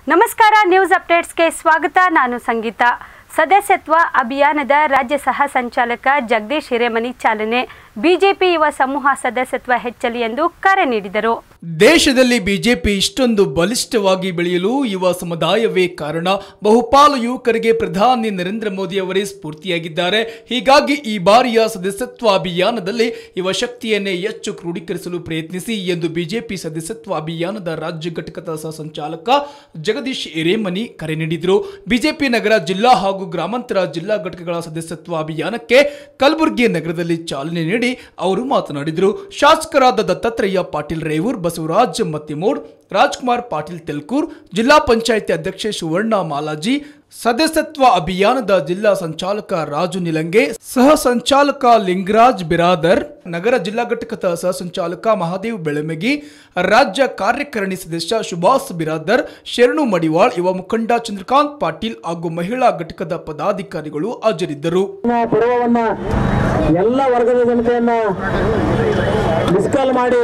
ನಮಸ್ಕಾರ ನ್ಯೂಸ್ ಅಪ್ಡೇಟ್ಸ್ಗೆ ಸ್ವಾಗತ ನಾನು ಸಂಗೀತ ಸದಸ್ಯತ್ವ ಅಭಿಯಾನದ ರಾಜ್ಯ ಸಹ ಸಂಚಾಲಕ ಜಗದೀಶ್ ಹಿರೇಮನಿ ಚಾಲನೆ ಬಿಜೆಪಿ ಯುವ ಸಮೂಹ ಸದಸ್ಯತ್ವ ಹೆಚ್ಚಲಿ ಎಂದು ಕರೆ ನೀಡಿದರು ದೇಶದಲ್ಲಿ ಬಿಜೆಪಿ ಇಷ್ಟೊಂದು ಬಲಿಷ್ಠವಾಗಿ ಬೆಳೆಯಲು ಯುವ ಸಮುದಾಯವೇ ಕಾರಣ ಬಹುಪಾಲು ಯುವಕರಿಗೆ ಪ್ರಧಾನಿ ನರೇಂದ್ರ ಮೋದಿ ಅವರೇ ಸ್ಫೂರ್ತಿಯಾಗಿದ್ದಾರೆ ಹೀಗಾಗಿ ಈ ಬಾರಿಯ ಸದಸ್ಯತ್ವ ಅಭಿಯಾನದಲ್ಲಿ ಯುವ ಶಕ್ತಿಯನ್ನೇ ಹೆಚ್ಚು ಕ್ರೋಢೀಕರಿಸಲು ಪ್ರಯತ್ನಿಸಿ ಎಂದು ಬಿಜೆಪಿ ಸದಸ್ಯತ್ವ ಅಭಿಯಾನದ ರಾಜ್ಯ ಘಟಕದ ಸಹ ಸಂಚಾಲಕ ಜಗದೀಶ್ ಹಿರೇಮನಿ ಕರೆ ನೀಡಿದರು ಬಿಜೆಪಿ ನಗರ ಜಿಲ್ಲಾ ಹಾಗೂ ಗ್ರಾಮಾಂತರ ಜಿಲ್ಲಾ ಘಟಕಗಳ ಸದಸ್ಯತ್ವ ಅಭಿಯಾನಕ್ಕೆ ಕಲಬುರಗಿ ನಗರದಲ್ಲಿ ಚಾಲನೆ ನೀಡಿ ಅವರು ಮಾತನಾಡಿದರು ಶಾಸಕರಾದ ದತ್ತಾತ್ರೇಯ ಪಾಟೀಲ್ ರೇವೂರ್ ಬಸವರಾಜ್ ಮತ್ತಿಮೂಡ್ ರಾಜ್ಕುಮಾರ್ ಪಾಟೀಲ್ ತೆಲ್ಕೂರ್ ಜಿಲ್ಲಾ ಪಂಚಾಯಿತಿ ಅಧ್ಯಕ್ಷೆ ಸುವರ್ಣ ಮಾಲಾಜಿ ಸದಸ್ಯತ್ವ ಅಭಿಯಾನದ ಜಿಲ್ಲಾ ಸಂಚಾಲಕ ರಾಜು ನಿಲಂಗೆ ಸಹ ಸಂಚಾಲಕ ಲಿಂಗರಾಜ್ ಬಿರಾದರ್ ನಗರ ಜಿಲ್ಲಾ ಘಟಕದ ಸಹ ಸಂಚಾಲಕ ಮಹಾದೇವ್ ಬೆಳಮಗಿ ರಾಜ್ಯ ಕಾರ್ಯಕಾರಿಣಿ ಸದಸ್ಯ ಸುಭಾಷ್ ಬಿರಾದರ್ ಶರಣು ಮಡಿವಾಳ್ ಯುವ ಮುಖಂಡ ಚಂದ್ರಕಾಂತ್ ಪಾಟೀಲ್ ಹಾಗೂ ಮಹಿಳಾ ಘಟಕದ ಪದಾಧಿಕಾರಿಗಳು ಹಾಜರಿದ್ದರು ಪರ್ವವನ್ನ ಎಲ್ಲ ವರ್ಗದ ಜನತೆಯನ್ನ ಮಿಸ್ಕಾಲ್ ಮಾಡಿ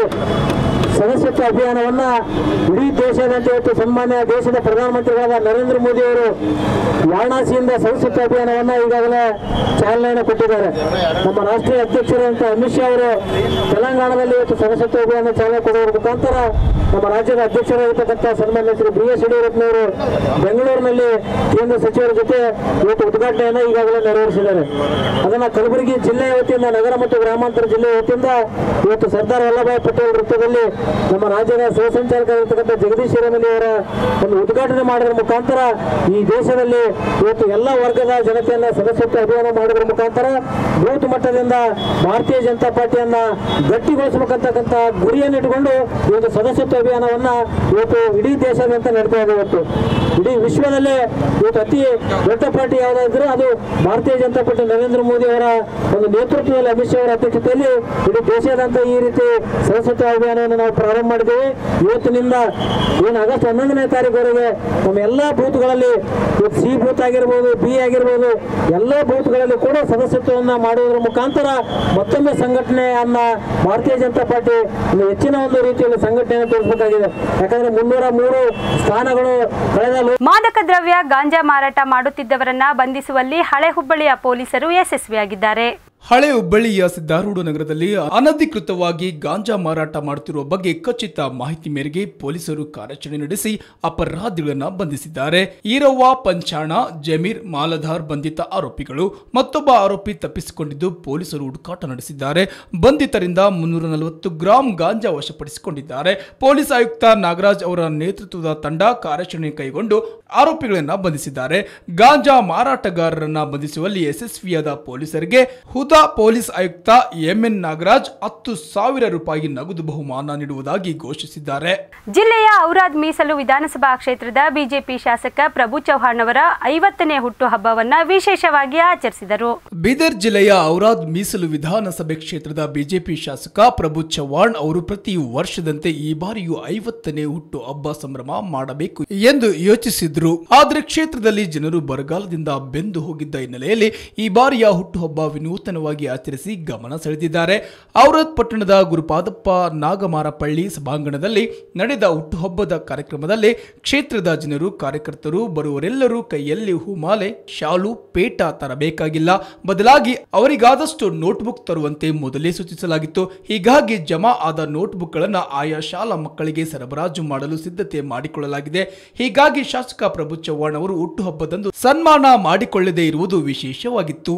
ಸದಸ್ಯತ್ವ ಅಭಿಯಾನವನ್ನ ಇಡೀ ದೇಶಾದ್ಯಂತ ಇವತ್ತು ಸನ್ಮಾನ್ಯ ದೇಶದ ಪ್ರಧಾನಮಂತ್ರಿಗಳಾದ ನರೇಂದ್ರ ಮೋದಿ ಅವರು ವಾರಣಾಸಿಯಿಂದ ಸದಸ್ಯತ್ವ ಅಭಿಯಾನವನ್ನ ಈಗಾಗಲೇ ಚಾಲನೆಯನ್ನು ಕೊಟ್ಟಿದ್ದಾರೆ ನಮ್ಮ ರಾಷ್ಟ್ರೀಯ ಅಧ್ಯಕ್ಷರಾದಂಥ ಅಮಿತ್ ಶಾ ಅವರು ತೆಲಂಗಾಣದಲ್ಲಿ ಇವತ್ತು ಸದಸ್ಯತ್ವ ಅಭಿಯಾನ ಚಾಲನೆ ಕೊಡುವ ಮುಖಾಂತರ ನಮ್ಮ ರಾಜ್ಯದ ಅಧ್ಯಕ್ಷರಾಗಿರ್ತಕ್ಕಂಥ ಸನ್ಮಾನ್ಯ ಶ್ರೀ ಬಿ ಎಸ್ ಯಡಿಯೂರಪ್ಪನವರು ಬೆಂಗಳೂರಿನಲ್ಲಿ ಕೇಂದ್ರ ಸಚಿವರ ಜೊತೆ ಇವತ್ತು ಉದ್ಘಾಟನೆಯನ್ನು ಈಗಾಗಲೇ ನೆರವೇರಿಸಿದ್ದಾರೆ ಅದನ್ನ ಕಲಬುರಗಿ ಜಿಲ್ಲೆಯ ವತಿಯಿಂದ ನಗರ ಮತ್ತು ಗ್ರಾಮಾಂತರ ಜಿಲ್ಲೆಯ ವತಿಯಿಂದ ಇವತ್ತು ಸರ್ದಾರ್ ವಲ್ಲಭಾಯ್ ಪಟೇಲ್ ವೃತ್ತದಲ್ಲಿ ನಮ್ಮ ರಾಜ್ಯದ ಸಹ ಸಂಚಾಲಕರಾಗಿರ್ತಕ್ಕಂಥ ಜಗದೀಶ್ ಹಿರೇಮನಿ ಅವರ ಒಂದು ಉದ್ಘಾಟನೆ ಮಾಡೋದ್ರ ಮುಖಾಂತರ ಈ ದೇಶದಲ್ಲಿ ಇವತ್ತು ಎಲ್ಲ ವರ್ಗದ ಜನತೆಯನ್ನ ಸದಸ್ಯತ್ವ ಅಭಿಯಾನ ಮಾಡೋದ್ರ ಮುಖಾಂತರ ಬೂತ್ ಮಟ್ಟದಿಂದ ಭಾರತೀಯ ಜನತಾ ಪಾರ್ಟಿಯನ್ನ ಗಟ್ಟಿಗೊಳಿಸಬೇಕಂತಕ್ಕಂಥ ಗುರಿಯನ್ನು ಇಟ್ಟುಕೊಂಡು ಈ ಒಂದು ಸದಸ್ಯತ್ವ ಅಭಿಯಾನವನ್ನ ಇವತ್ತು ಇಡೀ ದೇಶಾದ್ಯಂತ ನಡೀತಾ ಇದೆ ಇವತ್ತು ಇಡೀ ವಿಶ್ವದಲ್ಲೇ ಇವತ್ತು ಅತಿ ದೊಡ್ಡ ಪಾರ್ಟಿ ಯಾವುದಾದ್ರೂ ಅದು ಭಾರತೀಯ ಜನತಾ ಪಾರ್ಟಿ ನರೇಂದ್ರ ಮೋದಿ ಅವರ ಒಂದು ನೇತೃತ್ವದಲ್ಲಿ ಅಮಿತ್ ಶಾ ಅವರ ಅಧ್ಯಕ್ಷತೆಯಲ್ಲಿ ಇಡೀ ದೇಶಾದ್ಯಂತ ಈ ರೀತಿ ಸದಸ್ಯತ್ವ ಅಭಿಯಾನವನ್ನು ನಾವು ಪ್ರಾರಂಭ ಮಾಡಿದ್ದೇವೆ ಇವತ್ತಿನಿಂದ ಏನು ಆಗಸ್ಟ್ ಹನ್ನೊಂದನೇ ತಾರೀಕುವರೆಗೆ ನಮ್ಮ ಎಲ್ಲಾ ಬೂತ್ಗಳಲ್ಲಿ ಇವತ್ತು ಸಿ ಬೂತ್ ಆಗಿರ್ಬೋದು ಬಿ ಆಗಿರ್ಬೋದು ಎಲ್ಲ ಬೂತ್ಗಳಲ್ಲಿ ಕೂಡ ಸದಸ್ಯತ್ವವನ್ನು ಮಾಡುವುದರ ಮುಖಾಂತರ ಮತ್ತೊಮ್ಮೆ ಸಂಘಟನೆಯನ್ನ ಭಾರತೀಯ ಜನತಾ ಪಾರ್ಟಿ ಒಂದು ಹೆಚ್ಚಿನ ಒಂದು ರೀತಿಯಲ್ಲಿ ಸಂಘಟನೆಯನ್ನು ತೋರಿಸಬೇಕಾಗಿದೆ ಯಾಕಂದ್ರೆ ಮುನ್ನೂರ ಮೂರು ಸ್ಥಾನಗಳು ಕಳೆದ ಲೋ- ಮಾದಕ ದ್ರವ್ಯ ಗಾಂಜಾ ಮಾರಾಟ ಮಾಡುತ್ತಿದ್ದವರನ್ನ ಬಂಧಿಸುವಲ್ಲಿ ಹಳೆ ಹುಬ್ಬಳ್ಳಿಯ ಪೊಲೀಸರು ಯಶಸ್ವಿಯಾಗಿದ್ದಾರೆ ಹಳೆ ಹುಬ್ಬಳ್ಳಿಯ ಸಿದ್ದಾರೂಢ ನಗರದಲ್ಲಿ ಅನಧಿಕೃತವಾಗಿ ಗಾಂಜಾ ಮಾರಾಟ ಮಾಡುತ್ತಿರುವ ಬಗ್ಗೆ ಖಚಿತ ಮಾಹಿತಿ ಮೇರೆಗೆ ಪೊಲೀಸರು ಕಾರ್ಯಾಚರಣೆ ನಡೆಸಿ ಅಪರಾಧಿಗಳನ್ನ ಬಂಧಿಸಿದ್ದಾರೆ ಈರವ್ವ ಪಂಚಾಣ ಜಮೀರ್ ಮಾಲಧಾರ್ ಬಂಧಿತ ಆರೋಪಿಗಳು ಮತ್ತೊಬ್ಬ ಆರೋಪಿ ತಪ್ಪಿಸಿಕೊಂಡಿದ್ದು ಪೊಲೀಸರು ಹುಡುಕಾಟ ನಡೆಸಿದ್ದಾರೆ ಬಂಧಿತರಿಂದ ಮುನ್ನೂರ ನಲವತ್ತು ಗ್ರಾಂ ಗಾಂಜಾ ವಶಪಡಿಸಿಕೊಂಡಿದ್ದಾರೆ ಪೊಲೀಸ್ ಆಯುಕ್ತ ನಾಗರಾಜ್ ಅವರ ನೇತೃತ್ವದ ತಂಡ ಕಾರ್ಯಾಚರಣೆ ಕೈಗೊಂಡು ಆರೋಪಿಗಳನ್ನ ಬಂಧಿಸಿದ್ದಾರೆ ಗಾಂಜಾ ಮಾರಾಟಗಾರರನ್ನ ಬಂಧಿಸುವಲ್ಲಿ ಯಶಸ್ವಿಯಾದ ಪೊಲೀಸರಿಗೆ ಹುದಾ ಪೊಲೀಸ್ ಆಯುಕ್ತ ಎಂಎನ್ ನಾಗರಾಜ್ ಹತ್ತು ಸಾವಿರ ರೂಪಾಯಿ ನಗದು ಬಹುಮಾನ ನೀಡುವುದಾಗಿ ಘೋಷಿಸಿದ್ದಾರೆ ಜಿಲ್ಲೆಯ ಔರಾದ್ ಮೀಸಲು ವಿಧಾನಸಭಾ ಕ್ಷೇತ್ರದ ಬಿಜೆಪಿ ಶಾಸಕ ಪ್ರಭು ಚೌಹಾಣ್ ಅವರ ಐವತ್ತನೇ ಹುಟ್ಟುಹಬ್ಬವನ್ನ ವಿಶೇಷವಾಗಿ ಆಚರಿಸಿದರು ಬೀದರ್ ಜಿಲ್ಲೆಯ ಔರಾದ್ ಮೀಸಲು ವಿಧಾನಸಭೆ ಕ್ಷೇತ್ರದ ಬಿಜೆಪಿ ಶಾಸಕ ಪ್ರಭು ಚವ್ಹಾಣ್ ಅವರು ಪ್ರತಿ ವರ್ಷದಂತೆ ಈ ಬಾರಿಯೂ ಐವತ್ತನೇ ಹುಟ್ಟು ಹಬ್ಬ ಸಂಭ್ರಮ ಮಾಡಬೇಕು ಎಂದು ಯೋಚಿಸಿದ್ರು ಆದರೆ ಕ್ಷೇತ್ರದಲ್ಲಿ ಜನರು ಬರಗಾಲದಿಂದ ಬೆಂದು ಹೋಗಿದ್ದ ಹಿನ್ನೆಲೆಯಲ್ಲಿ ಈ ಬಾರಿಯ ಹುಟ್ಟುಹಬ್ಬ ವಿನೂತನವಾಗಿ ಆಚರಿಸಿ ಗಮನ ಸೆಳೆದಿದ್ದಾರೆ ಔರಾದ್ ಪಟ್ಟಣದ ಗುರುಪಾದಪ್ಪ ನಾಗಮಾರಪಳ್ಳಿ ಸಭಾಂಗಣದಲ್ಲಿ ನಡೆದ ಹುಟ್ಟುಹಬ್ಬದ ಕಾರ್ಯಕ್ರಮದಲ್ಲಿ ಕ್ಷೇತ್ರದ ಜನರು ಕಾರ್ಯಕರ್ತರು ಬರುವರೆಲ್ಲರೂ ಕೈಯಲ್ಲಿ ಹೂಮಾಲೆ ಶಾಲು ಪೇಟ ತರಬೇಕಾಗಿಲ್ಲ ಬದಲಾಗಿ ಅವರಿಗಾದಷ್ಟು ನೋಟ್ಬುಕ್ ತರುವಂತೆ ಮೊದಲೇ ಸೂಚಿಸಲಾಗಿತ್ತು ಹೀಗಾಗಿ ಜಮಾ ಆದ ನೋಟ್ಬುಕ್ಗಳನ್ನು ಆಯಾ ಶಾಲಾ ಮಕ್ಕಳಿಗೆ ಸರಬರಾಜು ಮಾಡಲು ಸಿದ್ಧತೆ ಮಾಡಿಕೊಳ್ಳಲಾಗಿದೆ ಹೀಗಾಗಿ ಶಾಸಕ ಪ್ರಭು ಚವ್ಹಾಣ್ ಅವರು ಹುಟ್ಟುಹಬ್ಬದಂದು ಸನ್ಮಾನ ಮಾಡಿಕೊಳ್ಳದೇ ಇರುವುದು ವಿಶೇಷವಾಗಿತ್ತು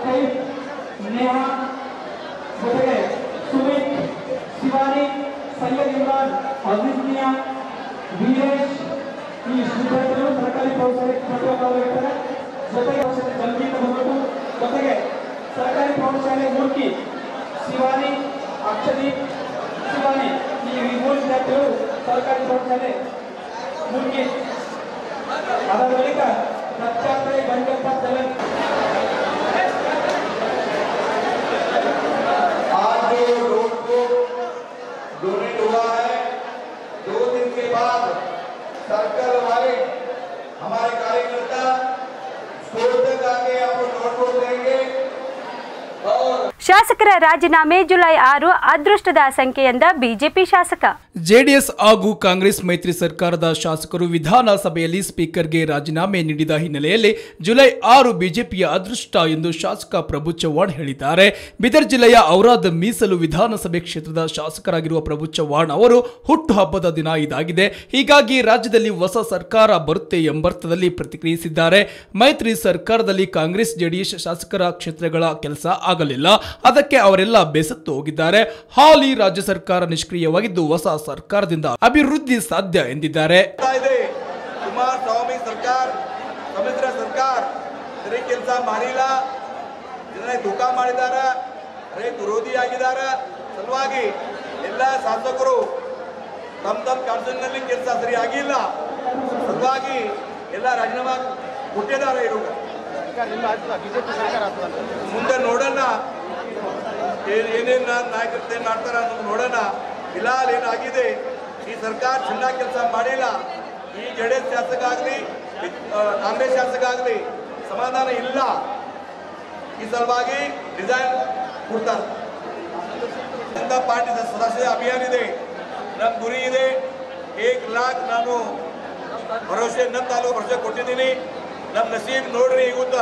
ನೇಹಾ ಜೊತೆಗೆ ಸುಮಿತ್ ಶಿವಾನಿ ಸೈಯದ್ ಇಮ್ರಾನ್ ಅಜೀಜ್ ಮಿಯಾ ವೀರೇಶ್ ಈ ವಿದ್ಯಾರ್ಥಿಗಳು ಸರ್ಕಾರಿ ಪ್ರೌಢಶಾಲೆ ಪ್ರತಿಯೊಬ್ಬರಿರ್ತಾರೆ ಜೊತೆಗೆ ಔಷಧಿ ಸಂಗೀತ ಬಂದ್ಬಿಟ್ಟು ಜೊತೆಗೆ ಸರ್ಕಾರಿ ಪ್ರೌಢಶಾಲೆ ಮೂರ್ತಿ ಶಿವಾನಿ ಅಕ್ಷದೀಪ್ ಶಿವಾನಿ ಈ ಮೂರು ವಿದ್ಯಾರ್ಥಿಗಳು ಸರ್ಕಾರಿ ಪ್ರೌಢಶಾಲೆ ಮೂರ್ತಿ ಅದರ ಬಳಿಕ ದತ್ತಾತ್ರೇಯ ಗಂಗಪ್ಪ ತೆಲಂಗ आज जो रोड को डोनेट हुआ है दो दिन के बाद सर्कल वाले हमारे कार्यकर्ता स्टोर तक आके आपको नोटबुक देंगे और ಶಾಸಕರ ರಾಜೀನಾಮೆ ಜುಲೈ ಆರು ಅದೃಷ್ಟದ ಸಂಖ್ಯೆ ಎಂದ ಬಿಜೆಪಿ ಶಾಸಕ ಜೆಡಿಎಸ್ ಹಾಗೂ ಕಾಂಗ್ರೆಸ್ ಮೈತ್ರಿ ಸರ್ಕಾರದ ಶಾಸಕರು ವಿಧಾನಸಭೆಯಲ್ಲಿ ಸ್ಪೀಕರ್ಗೆ ರಾಜೀನಾಮೆ ನೀಡಿದ ಹಿನ್ನೆಲೆಯಲ್ಲಿ ಜುಲೈ ಆರು ಬಿಜೆಪಿಯ ಅದೃಷ್ಟ ಎಂದು ಶಾಸಕ ಪ್ರಭು ಚವ್ಹಾಣ್ ಹೇಳಿದ್ದಾರೆ ಬೀದರ್ ಜಿಲ್ಲೆಯ ಔರಾದ್ ಮೀಸಲು ವಿಧಾನಸಭೆ ಕ್ಷೇತ್ರದ ಶಾಸಕರಾಗಿರುವ ಪ್ರಭು ಚವ್ಹಾಣ್ ಅವರು ಹುಟ್ಟುಹಬ್ಬದ ದಿನ ಇದಾಗಿದೆ ಹೀಗಾಗಿ ರಾಜ್ಯದಲ್ಲಿ ಹೊಸ ಸರ್ಕಾರ ಬರುತ್ತೆ ಎಂಬರ್ಥದಲ್ಲಿ ಪ್ರತಿಕ್ರಿಯಿಸಿದ್ದಾರೆ ಮೈತ್ರಿ ಸರ್ಕಾರದಲ್ಲಿ ಕಾಂಗ್ರೆಸ್ ಜೆಡಿಎಸ್ ಶಾಸಕರ ಕ್ಷೇತ್ರಗಳ ಕೆಲಸ ಆಗಲಿಲ್ಲ ಅದಕ್ಕೆ ಅವರೆಲ್ಲ ಬೇಸತ್ತು ಹೋಗಿದ್ದಾರೆ ಹಾಲಿ ರಾಜ್ಯ ಸರ್ಕಾರ ನಿಷ್ಕ್ರಿಯವಾಗಿದ್ದು ಹೊಸ ಸರ್ಕಾರದಿಂದ ಅಭಿವೃದ್ಧಿ ಸಾಧ್ಯ ಎಂದಿದ್ದಾರೆ ಆಗ್ತಾ ಇದೆ ಕುಮಾರಸ್ವಾಮಿ ಸರ್ಕಾರ ಸಮ್ಮಿಶ್ರ ಸರ್ಕಾರ ಸರಿ ಕೆಲಸ ಮಾಡಿಲ್ಲ ಜನರಿಗೆ ಧೋಕ ಮಾಡಿದಾರ ರೈತ ವಿರೋಧಿ ಆಗಿದಾರ ಸಲುವಾಗಿ ಎಲ್ಲ ಶಾಸಕರು ತಮ್ಮ ತಮ್ಮ ಕಾನ್ಸ್ಟಿಟ್ಯೂನ್ನಲ್ಲಿ ಕೆಲಸ ಸರಿ ಆಗಿಲ್ಲ ಸಲುವಾಗಿ ಎಲ್ಲ ರಾಜೀನಾಮಾ ಕೊಟ್ಟಿದ್ದಾರೆ ಇವರು ಮುಂದೆ ನೋಡೋಣ ಏನ್- ಏನೇನ್ ನಾ- ನಾಯಕರು ಏನ್ ಮಾಡ್ತಾರ ಅನ್ನೋದು ನೋಡೋಣ ಫಿಲಹಾಲ್ ಏನಾಗಿದೆ ಈ ಸರ್ಕಾರ ಚೆನ್ನಾಗಿ ಕೆಲಸ ಮಾಡಿಲ್ಲ ಈ ಜೆ ಡಿ ಎಸ್ ಶಾಸಕ ಆಗಲಿ ಕಾಂಗ್ರೆಸ್ ಶಾಸಕ ಆಗಲಿ ಸಮಾಧಾನ ಇಲ್ಲ ಈ ಸಲುವಾಗಿ ಡಿಸೈನ್ ಕೊಡ್ತಾರೆ ಜನತಾ ಪಾರ್ಟಿ ಸದಸ್ಯ ಅಭಿಯಾನ ಇದೆ ನಮ್ಮ ಗುರಿ ಇದೆ ಏಕ್ ಲಾಕ್ ನಾನು ಭರವಸೆ ನಮ್ಮ ತಾಲೂಕು ಭರವಸೆ ಕೊಟ್ಟಿದ್ದೀನಿ ನಮ್ಮ ನಸೀಬ್ ನೋಡ್ರಿ ಈಗ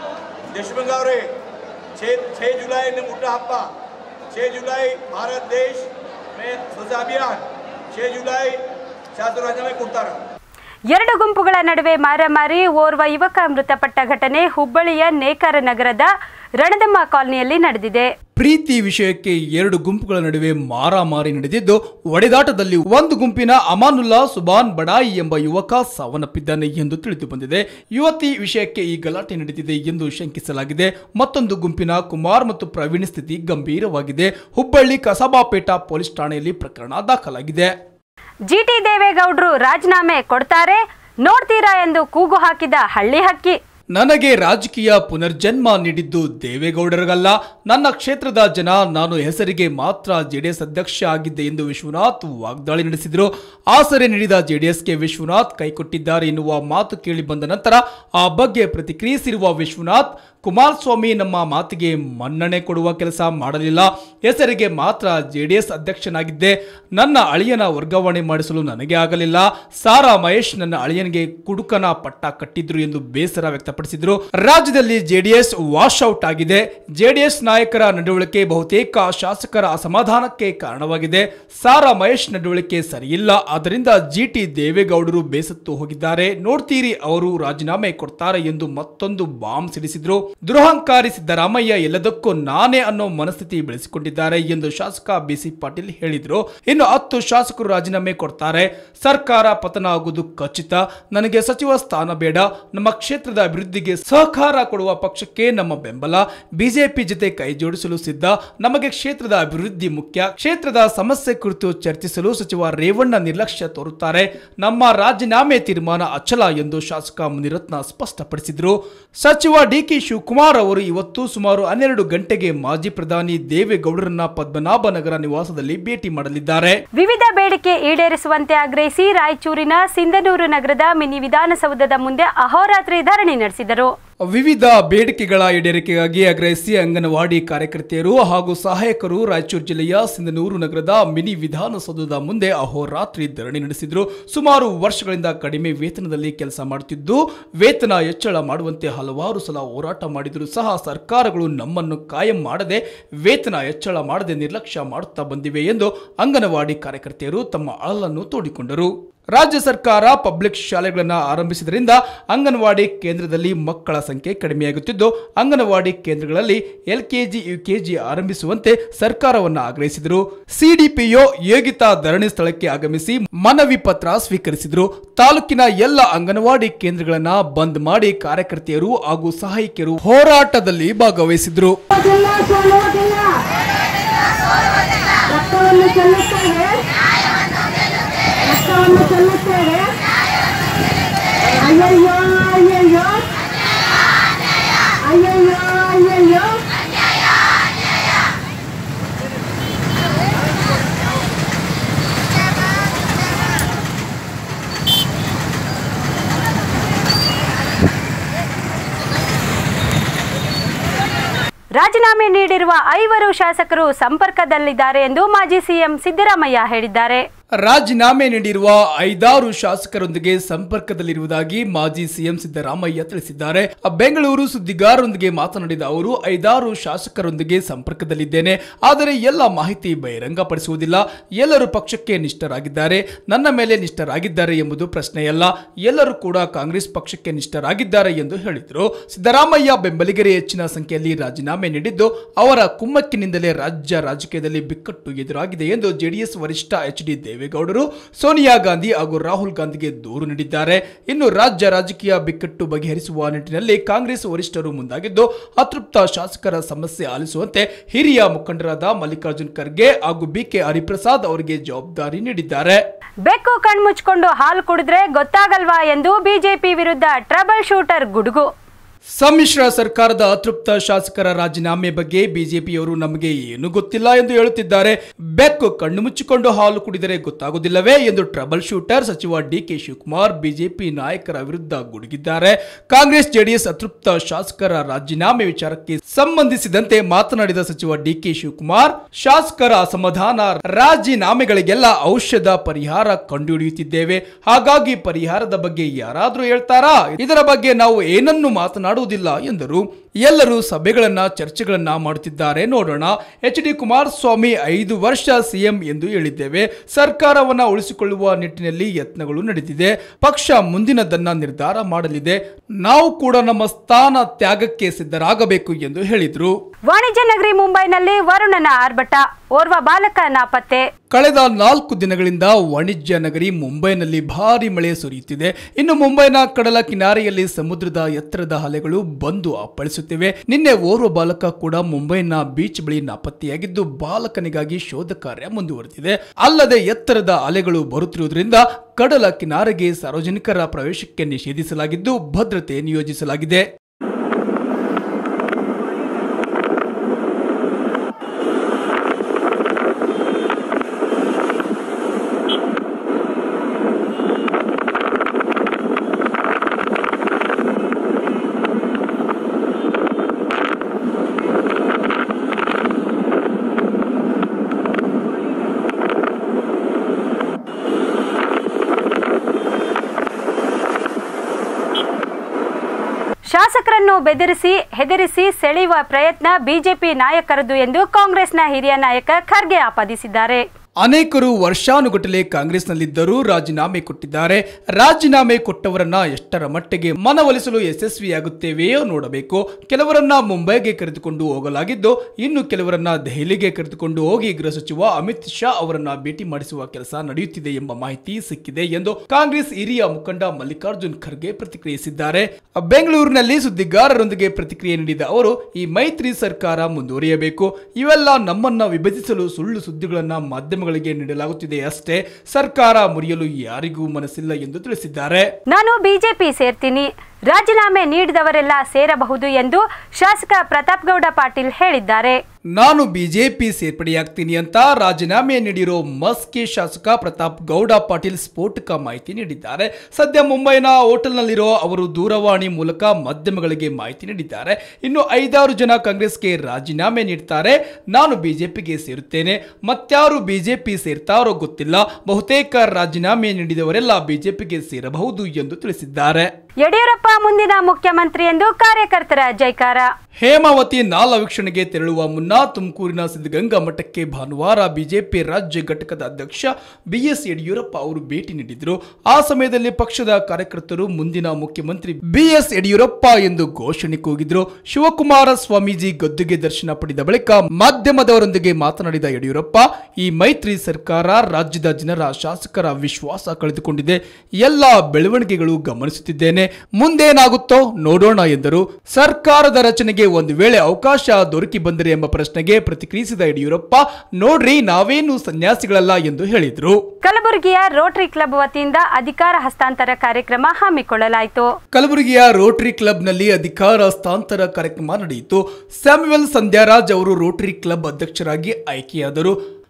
ದೇಶಮಂಗ ಅವರೇ छः छः जुलाई ने मुट्ठा हप्पा छः जुलाई भारत देश में स्वच्छ अभियान छः जुलाई शास्त्र राज्य में कुर्ता ಎರಡು ಗುಂಪುಗಳ ನಡುವೆ ಮಾರಾಮಾರಿ ಓರ್ವ ಯುವಕ ಮೃತಪಟ್ಟ ಘಟನೆ ಹುಬ್ಬಳ್ಳಿಯ ನೇಕಾರ ನಗರದ ರಣದಮ್ಮ ಕಾಲನಿಯಲ್ಲಿ ನಡೆದಿದೆ ಪ್ರೀತಿ ವಿಷಯಕ್ಕೆ ಎರಡು ಗುಂಪುಗಳ ನಡುವೆ ಮಾರಾಮಾರಿ ನಡೆದಿದ್ದು ಒಡೆದಾಟದಲ್ಲಿ ಒಂದು ಗುಂಪಿನ ಅಮಾನುಲ್ಲಾ ಸುಬಾನ್ ಬಡಾಯಿ ಎಂಬ ಯುವಕ ಸಾವನ್ನಪ್ಪಿದ್ದಾನೆ ಎಂದು ತಿಳಿದು ಬಂದಿದೆ ಯುವತಿ ವಿಷಯಕ್ಕೆ ಈ ಗಲಾಟೆ ನಡೆದಿದೆ ಎಂದು ಶಂಕಿಸಲಾಗಿದೆ ಮತ್ತೊಂದು ಗುಂಪಿನ ಕುಮಾರ್ ಮತ್ತು ಪ್ರವೀಣ್ ಸ್ಥಿತಿ ಗಂಭೀರವಾಗಿದೆ ಹುಬ್ಬಳ್ಳಿ ಕಸಬಾಪೇಟ ಪೊಲೀಸ್ ಠಾಣೆಯಲ್ಲಿ ಪ್ರಕರಣ ದಾಖಲಾಗಿದೆ ಜಿಟಿ ದೇವೇಗೌಡರು ರಾಜೀನಾಮೆ ಕೊಡ್ತಾರೆ ನೋಡ್ತೀರಾ ಎಂದು ಕೂಗು ಹಾಕಿದ ಹಳ್ಳಿ ಹಕ್ಕಿ ನನಗೆ ರಾಜಕೀಯ ಪುನರ್ಜನ್ಮ ನೀಡಿದ್ದು ದೇವೇಗೌಡರಿಗಲ್ಲ ನನ್ನ ಕ್ಷೇತ್ರದ ಜನ ನಾನು ಹೆಸರಿಗೆ ಮಾತ್ರ ಜೆಡಿಎಸ್ ಅಧ್ಯಕ್ಷ ಆಗಿದ್ದೆ ಎಂದು ವಿಶ್ವನಾಥ್ ವಾಗ್ದಾಳಿ ನಡೆಸಿದರು ಆಸರೆ ನೀಡಿದ ಜೆಡಿಎಸ್ಗೆ ವಿಶ್ವನಾಥ್ ಕೈಕೊಟ್ಟಿದ್ದಾರೆ ಎನ್ನುವ ಮಾತು ಕೇಳಿ ಬಂದ ನಂತರ ಆ ಬಗ್ಗೆ ಪ್ರತಿಕ್ರಿಯಿಸಿರುವ ವಿಶ್ವನಾಥ್ ಕುಮಾರಸ್ವಾಮಿ ನಮ್ಮ ಮಾತಿಗೆ ಮನ್ನಣೆ ಕೊಡುವ ಕೆಲಸ ಮಾಡಲಿಲ್ಲ ಹೆಸರಿಗೆ ಮಾತ್ರ ಜೆಡಿಎಸ್ ಅಧ್ಯಕ್ಷನಾಗಿದ್ದೆ ನನ್ನ ಅಳಿಯನ ವರ್ಗಾವಣೆ ಮಾಡಿಸಲು ನನಗೆ ಆಗಲಿಲ್ಲ ಸಾರಾ ಮಹೇಶ್ ನನ್ನ ಅಳಿಯನಿಗೆ ಕುಡುಕನ ಪಟ್ಟ ಕಟ್ಟಿದ್ರು ಎಂದು ಬೇಸರ ವ್ಯಕ್ತಪಡಿಸಿದ್ರು ರಾಜ್ಯದಲ್ಲಿ ಜೆಡಿಎಸ್ ವಾಶ್ ಔಟ್ ಆಗಿದೆ ಜೆಡಿಎಸ್ ನಾಯಕರ ನಡವಳಿಕೆ ಬಹುತೇಕ ಶಾಸಕರ ಅಸಮಾಧಾನಕ್ಕೆ ಕಾರಣವಾಗಿದೆ ಸಾರಾ ಮಹೇಶ್ ನಡವಳಿಕೆ ಸರಿಯಿಲ್ಲ ಆದ್ದರಿಂದ ಜಿಟಿ ದೇವೇಗೌಡರು ಬೇಸತ್ತು ಹೋಗಿದ್ದಾರೆ ನೋಡ್ತೀರಿ ಅವರು ರಾಜೀನಾಮೆ ಕೊಡ್ತಾರೆ ಎಂದು ಮತ್ತೊಂದು ಬಾಂಬ್ ಸಿಡಿಸಿದ್ರು ದುರಹಂಕಾರಿ ಸಿದ್ದರಾಮಯ್ಯ ಎಲ್ಲದಕ್ಕೂ ನಾನೇ ಅನ್ನೋ ಮನಸ್ಥಿತಿ ಬೆಳೆಸಿಕೊಂಡಿದ್ದಾರೆ ಎಂದು ಶಾಸಕ ಬಿಸಿ ಪಾಟೀಲ್ ಹೇಳಿದ್ರು ಇನ್ನು ಹತ್ತು ಶಾಸಕರು ರಾಜೀನಾಮೆ ಕೊಡ್ತಾರೆ ಸರ್ಕಾರ ಪತನ ಆಗುವುದು ಖಚಿತ ನನಗೆ ಸಚಿವ ಸ್ಥಾನ ಬೇಡ ನಮ್ಮ ಕ್ಷೇತ್ರದ ಅಭಿವೃದ್ಧಿಗೆ ಸಹಕಾರ ಕೊಡುವ ಪಕ್ಷಕ್ಕೆ ನಮ್ಮ ಬೆಂಬಲ ಬಿಜೆಪಿ ಜೊತೆ ಕೈ ಜೋಡಿಸಲು ಸಿದ್ಧ ನಮಗೆ ಕ್ಷೇತ್ರದ ಅಭಿವೃದ್ಧಿ ಮುಖ್ಯ ಕ್ಷೇತ್ರದ ಸಮಸ್ಯೆ ಕುರಿತು ಚರ್ಚಿಸಲು ಸಚಿವ ರೇವಣ್ಣ ನಿರ್ಲಕ್ಷ್ಯ ತೋರುತ್ತಾರೆ ನಮ್ಮ ರಾಜೀನಾಮೆ ತೀರ್ಮಾನ ಅಚಲ ಎಂದು ಶಾಸಕ ಮುನಿರತ್ನ ಸ್ಪಷ್ಟಪಡಿಸಿದರು ಸಚಿವ ಡಿಕೆ ಶಿವಕುಮಾರ್ ಅವರು ಇವತ್ತು ಸುಮಾರು ಹನ್ನೆರಡು ಗಂಟೆಗೆ ಮಾಜಿ ಪ್ರಧಾನಿ ದೇವೇಗೌಡರನ್ನ ಪದ್ಮನಾಭನಗರ ನಿವಾಸದಲ್ಲಿ ಭೇಟಿ ಮಾಡಲಿದ್ದಾರೆ ವಿವಿಧ ಬೇಡಿಕೆ ಈಡೇರಿಸುವಂತೆ ಆಗ್ರಹಿಸಿ ರಾಯಚೂರಿನ ಸಿಂಧನೂರು ನಗರದ ಮಿನಿ ವಿಧಾನಸೌಧದ ಮುಂದೆ ಅಹೋರಾತ್ರಿ ಧರಣಿ ನಡೆಸಿದರು ವಿವಿಧ ಬೇಡಿಕೆಗಳ ಈಡೇರಿಕೆಗಾಗಿ ಆಗ್ರಹಿಸಿ ಅಂಗನವಾಡಿ ಕಾರ್ಯಕರ್ತೆಯರು ಹಾಗೂ ಸಹಾಯಕರು ರಾಯಚೂರು ಜಿಲ್ಲೆಯ ಸಿಂಧನೂರು ನಗರದ ಮಿನಿ ವಿಧಾನಸೌಧದ ಮುಂದೆ ಅಹೋರಾತ್ರಿ ಧರಣಿ ನಡೆಸಿದ್ರು ಸುಮಾರು ವರ್ಷಗಳಿಂದ ಕಡಿಮೆ ವೇತನದಲ್ಲಿ ಕೆಲಸ ಮಾಡುತ್ತಿದ್ದು ವೇತನ ಹೆಚ್ಚಳ ಮಾಡುವಂತೆ ಹಲವಾರು ಸಲ ಹೋರಾಟ ಮಾಡಿದರೂ ಸಹ ಸರ್ಕಾರಗಳು ನಮ್ಮನ್ನು ಕಾಯಂ ಮಾಡದೆ ವೇತನ ಹೆಚ್ಚಳ ಮಾಡದೆ ನಿರ್ಲಕ್ಷ್ಯ ಮಾಡುತ್ತಾ ಬಂದಿವೆ ಎಂದು ಅಂಗನವಾಡಿ ಕಾರ್ಯಕರ್ತೆಯರು ತಮ್ಮ ಅಳಲನ್ನು ತೋಡಿಕೊಂಡರು ರಾಜ್ಯ ಸರ್ಕಾರ ಪಬ್ಲಿಕ್ ಶಾಲೆಗಳನ್ನು ಆರಂಭಿಸಿದ್ರಿಂದ ಅಂಗನವಾಡಿ ಕೇಂದ್ರದಲ್ಲಿ ಮಕ್ಕಳ ಸಂಖ್ಯೆ ಕಡಿಮೆಯಾಗುತ್ತಿದ್ದು ಅಂಗನವಾಡಿ ಕೇಂದ್ರಗಳಲ್ಲಿ ಎಲ್ಕೆಜಿ ಯುಕೆಜಿ ಆರಂಭಿಸುವಂತೆ ಸರ್ಕಾರವನ್ನು ಆಗ್ರಹಿಸಿದರು ಸಿಡಿಪಿಒ ಯೋಗಿತಾ ಧರಣಿ ಸ್ಥಳಕ್ಕೆ ಆಗಮಿಸಿ ಮನವಿ ಪತ್ರ ಸ್ವೀಕರಿಸಿದರು ತಾಲೂಕಿನ ಎಲ್ಲ ಅಂಗನವಾಡಿ ಕೇಂದ್ರಗಳನ್ನ ಬಂದ್ ಮಾಡಿ ಕಾರ್ಯಕರ್ತೆಯರು ಹಾಗೂ ಸಹಾಯಕಿಯರು ಹೋರಾಟದಲ್ಲಿ ಭಾಗವಹಿಸಿದ್ರು ಸೋಲೋದಿಲ್ಲ ಸೋಲೋದಿಲ್ಲ ರಕ್ತವನ್ನು ಚೆಲ್ಲುತ್ತೇವೆ ರಕ್ತವನ್ನು ಚೆಲ್ಲುತ್ತೇವೆ ಅಯ್ಯಯ್ಯೋ ಅಯ್ಯಯ್ಯೋ ಅಯ್ಯಯ್ಯೋ ಅಯ್ಯಯ್ಯೋ ರಾಜೀನಾಮೆ ನೀಡಿರುವ ಐವರು ಶಾಸಕರು ಸಂಪರ್ಕದಲ್ಲಿದ್ದಾರೆ ಎಂದು ಮಾಜಿ ಸಿಎಂ ಸಿದ್ದರಾಮಯ್ಯ ಹೇಳಿದ್ದಾರೆ ರಾಜೀನಾಮೆ ನೀಡಿರುವ ಐದಾರು ಶಾಸಕರೊಂದಿಗೆ ಸಂಪರ್ಕದಲ್ಲಿರುವುದಾಗಿ ಮಾಜಿ ಸಿಎಂ ಸಿದ್ದರಾಮಯ್ಯ ತಿಳಿಸಿದ್ದಾರೆ ಬೆಂಗಳೂರು ಸುದ್ದಿಗಾರರೊಂದಿಗೆ ಮಾತನಾಡಿದ ಅವರು ಐದಾರು ಶಾಸಕರೊಂದಿಗೆ ಸಂಪರ್ಕದಲ್ಲಿದ್ದೇನೆ ಆದರೆ ಎಲ್ಲ ಮಾಹಿತಿ ಬಹಿರಂಗಪಡಿಸುವುದಿಲ್ಲ ಎಲ್ಲರೂ ಪಕ್ಷಕ್ಕೆ ನಿಷ್ಠರಾಗಿದ್ದಾರೆ ನನ್ನ ಮೇಲೆ ನಿಷ್ಠರಾಗಿದ್ದಾರೆ ಎಂಬುದು ಪ್ರಶ್ನೆಯಲ್ಲ ಎಲ್ಲರೂ ಕೂಡ ಕಾಂಗ್ರೆಸ್ ಪಕ್ಷಕ್ಕೆ ನಿಷ್ಠರಾಗಿದ್ದಾರೆ ಎಂದು ಹೇಳಿದರು ಸಿದ್ದರಾಮಯ್ಯ ಬೆಂಬಲಿಗರೇ ಹೆಚ್ಚಿನ ಸಂಖ್ಯೆಯಲ್ಲಿ ರಾಜೀನಾಮೆ ನೀಡಿದ್ದು ಅವರ ಕುಮ್ಮಕ್ಕಿನಿಂದಲೇ ರಾಜ್ಯ ರಾಜಕೀಯದಲ್ಲಿ ಬಿಕ್ಕಟ್ಟು ಎದುರಾಗಿದೆ ಎಂದು ಜೆಡಿಎಸ್ ವರಿಷ್ಠ ಎಚ್ ಡಿ ದೇವೇಗೌಡರು ಸೋನಿಯಾ ಗಾಂಧಿ ಹಾಗೂ ರಾಹುಲ್ ಗಾಂಧಿಗೆ ದೂರು ನೀಡಿದ್ದಾರೆ ಇನ್ನು ರಾಜ್ಯ ರಾಜಕೀಯ ಬಿಕ್ಕಟ್ಟು ಬಗೆಹರಿಸುವ ನಿಟ್ಟಿನಲ್ಲಿ ಕಾಂಗ್ರೆಸ್ ವರಿಷ್ಠರು ಮುಂದಾಗಿದ್ದು ಅತೃಪ್ತ ಶಾಸಕರ ಸಮಸ್ಯೆ ಆಲಿಸುವಂತೆ ಹಿರಿಯ ಮುಖಂಡರಾದ ಮಲ್ಲಿಕಾರ್ಜುನ್ ಖರ್ಗೆ ಹಾಗೂ ಬಿಕೆ ಹರಿಪ್ರಸಾದ್ ಅವರಿಗೆ ಜವಾಬ್ದಾರಿ ನೀಡಿದ್ದಾರೆ ಬೆಕ್ಕು ಕಣ್ಮುಚ್ಕೊಂಡು ಹಾಲು ಕುಡಿದ್ರೆ ಗೊತ್ತಾಗಲ್ವಾ ಎಂದು ಬಿಜೆಪಿ ವಿರುದ್ಧ ಟ್ರಬಲ್ ಶೂಟರ್ ಗುಡುಗು ಸಮ್ಮಿಶ್ರ ಸರ್ಕಾರದ ಅತೃಪ್ತ ಶಾಸಕರ ರಾಜೀನಾಮೆ ಬಗ್ಗೆ ಬಿಜೆಪಿಯವರು ನಮಗೆ ಏನು ಗೊತ್ತಿಲ್ಲ ಎಂದು ಹೇಳುತ್ತಿದ್ದಾರೆ ಬೆಕ್ಕು ಕಣ್ಣು ಮುಚ್ಚಿಕೊಂಡು ಹಾಲು ಕುಡಿದರೆ ಗೊತ್ತಾಗುವುದಿಲ್ಲವೇ ಎಂದು ಟ್ರಬಲ್ ಶೂಟರ್ ಸಚಿವ ಡಿಕೆ ಶಿವಕುಮಾರ್ ಬಿಜೆಪಿ ನಾಯಕರ ವಿರುದ್ಧ ಗುಡುಗಿದ್ದಾರೆ ಕಾಂಗ್ರೆಸ್ ಜೆಡಿಎಸ್ ಅತೃಪ್ತ ಶಾಸಕರ ರಾಜೀನಾಮೆ ವಿಚಾರಕ್ಕೆ ಸಂಬಂಧಿಸಿದಂತೆ ಮಾತನಾಡಿದ ಸಚಿವ ಡಿಕೆ ಶಿವಕುಮಾರ್ ಶಾಸಕರ ಅಸಮಾಧಾನ ರಾಜೀನಾಮೆಗಳಿಗೆಲ್ಲ ಔಷಧ ಪರಿಹಾರ ಕಂಡುಹಿಡಿಯುತ್ತಿದ್ದೇವೆ ಹಾಗಾಗಿ ಪರಿಹಾರದ ಬಗ್ಗೆ ಯಾರಾದ್ರೂ ಹೇಳ್ತಾರಾ ಇದರ ಬಗ್ಗೆ ನಾವು ಏನನ್ನು ಮಾತನಾಡುವುದಿಲ್ಲ ಎಂದರು ಎಲ್ಲರೂ ಸಭೆಗಳನ್ನ ಚರ್ಚೆಗಳನ್ನ ಮಾಡುತ್ತಿದ್ದಾರೆ ನೋಡೋಣ ಎಚ್ ಡಿ ಕುಮಾರಸ್ವಾಮಿ ಐದು ವರ್ಷ ಸಿಎಂ ಎಂದು ಹೇಳಿದ್ದೇವೆ ಸರ್ಕಾರವನ್ನ ಉಳಿಸಿಕೊಳ್ಳುವ ನಿಟ್ಟಿನಲ್ಲಿ ಯತ್ನಗಳು ನಡೆದಿದೆ ಪಕ್ಷ ಮುಂದಿನದನ್ನ ನಿರ್ಧಾರ ಮಾಡಲಿದೆ ನಾವು ಕೂಡ ನಮ್ಮ ಸ್ಥಾನ ತ್ಯಾಗಕ್ಕೆ ಸಿದ್ಧರಾಗಬೇಕು ಎಂದು ಹೇಳಿದರು ವಾಣಿಜ್ಯ ನಗರಿ ಮುಂಬೈನಲ್ಲಿ ವರುಣನ ಆರ್ಭಟ ಓರ್ವ ಬಾಲಕ ನಾಪತ್ತೆ ಕಳೆದ ನಾಲ್ಕು ದಿನಗಳಿಂದ ವಾಣಿಜ್ಯ ನಗರಿ ಮುಂಬೈನಲ್ಲಿ ಭಾರಿ ಮಳೆ ಸುರಿಯುತ್ತಿದೆ ಇನ್ನು ಮುಂಬೈನ ಕಡಲ ಕಿನಾರೆಯಲ್ಲಿ ಸಮುದ್ರದ ಎತ್ತರದ ಅಲೆಗಳು ಬಂದು ಅಪ್ಪಳಿಸುತ್ತಿವೆ ನಿನ್ನೆ ಓರ್ವ ಬಾಲಕ ಕೂಡ ಮುಂಬೈನ ಬೀಚ್ ಬಳಿ ನಾಪತ್ತೆಯಾಗಿದ್ದು ಬಾಲಕನಿಗಾಗಿ ಶೋಧ ಕಾರ್ಯ ಮುಂದುವರೆದಿದೆ ಅಲ್ಲದೆ ಎತ್ತರದ ಅಲೆಗಳು ಬರುತ್ತಿರುವುದರಿಂದ ಕಡಲ ಕಿನಾರೆಗೆ ಸಾರ್ವಜನಿಕರ ಪ್ರವೇಶಕ್ಕೆ ನಿಷೇಧಿಸಲಾಗಿದ್ದು ಭದ್ರತೆ ನಿಯೋಜಿಸಲಾಗಿದೆ ಶಾಸಕರನ್ನು ಬೆದರಿಸಿ ಹೆದರಿಸಿ ಸೆಳೆಯುವ ಪ್ರಯತ್ನ ಬಿಜೆಪಿ ನಾಯಕರದು ಎಂದು ಕಾಂಗ್ರೆಸ್ನ ಹಿರಿಯ ನಾಯಕ ಖರ್ಗೆ ಆಪಾದಿಸಿದ್ದಾರೆ ಅನೇಕರು ವರ್ಷಾನುಗಟ್ಟಲೆ ಕಾಂಗ್ರೆಸ್ನಲ್ಲಿದ್ದರೂ ರಾಜೀನಾಮೆ ಕೊಟ್ಟಿದ್ದಾರೆ ರಾಜೀನಾಮೆ ಕೊಟ್ಟವರನ್ನ ಎಷ್ಟರ ಮಟ್ಟಿಗೆ ಮನವೊಲಿಸಲು ಯಶಸ್ವಿಯಾಗುತ್ತೇವೆಯೋ ನೋಡಬೇಕು ಕೆಲವರನ್ನ ಮುಂಬೈಗೆ ಕರೆದುಕೊಂಡು ಹೋಗಲಾಗಿದ್ದು ಇನ್ನು ಕೆಲವರನ್ನ ದೆಹಲಿಗೆ ಕರೆದುಕೊಂಡು ಹೋಗಿ ಗೃಹ ಸಚಿವ ಅಮಿತ್ ಶಾ ಅವರನ್ನ ಭೇಟಿ ಮಾಡಿಸುವ ಕೆಲಸ ನಡೆಯುತ್ತಿದೆ ಎಂಬ ಮಾಹಿತಿ ಸಿಕ್ಕಿದೆ ಎಂದು ಕಾಂಗ್ರೆಸ್ ಹಿರಿಯ ಮುಖಂಡ ಮಲ್ಲಿಕಾರ್ಜುನ್ ಖರ್ಗೆ ಪ್ರತಿಕ್ರಿಯಿಸಿದ್ದಾರೆ ಬೆಂಗಳೂರಿನಲ್ಲಿ ಸುದ್ದಿಗಾರರೊಂದಿಗೆ ಪ್ರತಿಕ್ರಿಯೆ ನೀಡಿದ ಅವರು ಈ ಮೈತ್ರಿ ಸರ್ಕಾರ ಮುಂದುವರಿಯಬೇಕು ಇವೆಲ್ಲ ನಮ್ಮನ್ನ ವಿಭಜಿಸಲು ಸುಳ್ಳು ಸುದ್ದಿಗಳನ್ನ ಮಾಧ್ಯಮಗಳಿಗೆ ನೀಡಲಾಗುತ್ತಿದೆ ಅಷ್ಟೇ ಸರ್ಕಾರ ಮುರಿಯಲು ಯಾರಿಗೂ ಮನಸ್ಸಿಲ್ಲ ಎಂದು ತಿಳಿಸಿದ್ದಾರೆ ನಾನು ಬಿಜೆಪಿ ಸೇರ್ತೀನಿ ರಾಜೀನಾಮೆ ನೀಡಿದವರೆಲ್ಲ ಸೇರಬಹುದು ಎಂದು ಶಾಸಕ ಪ್ರತಾಪ್ ಗೌಡ ಪಾಟೀಲ್ ಹೇಳಿದ್ದಾರೆ ನಾನು ಬಿಜೆಪಿ ಸೇರ್ಪಡೆಯಾಗ್ತೀನಿ ಅಂತ ರಾಜೀನಾಮೆ ನೀಡಿರೋ ಮಸ್ಕಿ ಶಾಸಕ ಪ್ರತಾಪ್ ಗೌಡ ಪಾಟೀಲ್ ಸ್ಫೋಟಕ ಮಾಹಿತಿ ನೀಡಿದ್ದಾರೆ ಸದ್ಯ ಮುಂಬೈನ ಹೋಟೆಲ್ನಲ್ಲಿರೋ ಅವರು ದೂರವಾಣಿ ಮೂಲಕ ಮಾಧ್ಯಮಗಳಿಗೆ ಮಾಹಿತಿ ನೀಡಿದ್ದಾರೆ ಇನ್ನು ಐದಾರು ಜನ ಕಾಂಗ್ರೆಸ್ಗೆ ರಾಜೀನಾಮೆ ನೀಡ್ತಾರೆ ನಾನು ಬಿಜೆಪಿಗೆ ಸೇರುತ್ತೇನೆ ಮತ್ಯಾರು ಬಿಜೆಪಿ ಸೇರ್ತಾರೋ ಗೊತ್ತಿಲ್ಲ ಬಹುತೇಕ ರಾಜೀನಾಮೆ ನೀಡಿದವರೆಲ್ಲ ಬಿಜೆಪಿಗೆ ಸೇರಬಹುದು ಎಂದು ತಿಳಿಸಿದ್ದಾರೆ ಯಡಿಯೂರಪ್ಪ ಮುಂದಿನ ಮುಖ್ಯಮಂತ್ರಿ ಎಂದು ಕಾರ್ಯಕರ್ತರ ಜೈಕಾರ ಹೇಮಾವತಿ ನಾಲ ವೀಕ್ಷಣೆಗೆ ತೆರಳುವ ಮುನ್ನ ತುಮಕೂರಿನ ಸಿದ್ಧಗಂಗಾ ಮಠಕ್ಕೆ ಭಾನುವಾರ ಬಿಜೆಪಿ ರಾಜ್ಯ ಘಟಕದ ಅಧ್ಯಕ್ಷ ಬಿಎಸ್ ಯಡಿಯೂರಪ್ಪ ಅವರು ಭೇಟಿ ನೀಡಿದರು ಆ ಸಮಯದಲ್ಲಿ ಪಕ್ಷದ ಕಾರ್ಯಕರ್ತರು ಮುಂದಿನ ಮುಖ್ಯಮಂತ್ರಿ ಬಿಎಸ್ ಯಡಿಯೂರಪ್ಪ ಎಂದು ಘೋಷಣೆ ಕೂಗಿದ್ರು ಶಿವಕುಮಾರ ಸ್ವಾಮೀಜಿ ಗದ್ದುಗೆ ದರ್ಶನ ಪಡೆದ ಬಳಿಕ ಮಾಧ್ಯಮದವರೊಂದಿಗೆ ಮಾತನಾಡಿದ ಯಡಿಯೂರಪ್ಪ ಈ ಮೈತ್ರಿ ಸರ್ಕಾರ ರಾಜ್ಯದ ಜನರ ಶಾಸಕರ ವಿಶ್ವಾಸ ಕಳೆದುಕೊಂಡಿದೆ ಎಲ್ಲ ಬೆಳವಣಿಗೆಗಳು ಗಮನಿಸುತ್ತಿದ್ದೇನೆ ಮುಂದೇನಾಗುತ್ತೋ ನೋಡೋಣ ಎಂದರು ಸರ್ಕಾರದ ರಚನೆಗೆ ಒಂದು ವೇಳೆ ಅವಕಾಶ ದೊರಕಿ ಬಂದರೆ ಎಂಬ ಪ್ರಶ್ನೆಗೆ ಪ್ರತಿಕ್ರಿಯಿಸಿದ ಯಡಿಯೂರಪ್ಪ ನೋಡ್ರಿ ನಾವೇನು ಸನ್ಯಾಸಿಗಳಲ್ಲ ಎಂದು ಹೇಳಿದ್ರು ಕಲಬುರಗಿಯ ರೋಟರಿ ಕ್ಲಬ್ ವತಿಯಿಂದ ಅಧಿಕಾರ ಹಸ್ತಾಂತರ ಕಾರ್ಯಕ್ರಮ ಹಮ್ಮಿಕೊಳ್ಳಲಾಯಿತು ಕಲಬುರಗಿಯ ರೋಟರಿ ಕ್ಲಬ್ನಲ್ಲಿ ಅಧಿಕಾರ ಹಸ್ತಾಂತರ ಕಾರ್ಯಕ್ರಮ ನಡೆಯಿತು ಸ್ಯಾಮ್ಯುವೆಲ್ ಸಂಧ್ಯಾರಾಜ್ ಅವರು ರೋಟರಿ ಕ್ಲಬ್ ಅಧ್ಯಕ್ಷರಾಗಿ ಆಯ್ಕೆಯಾದರು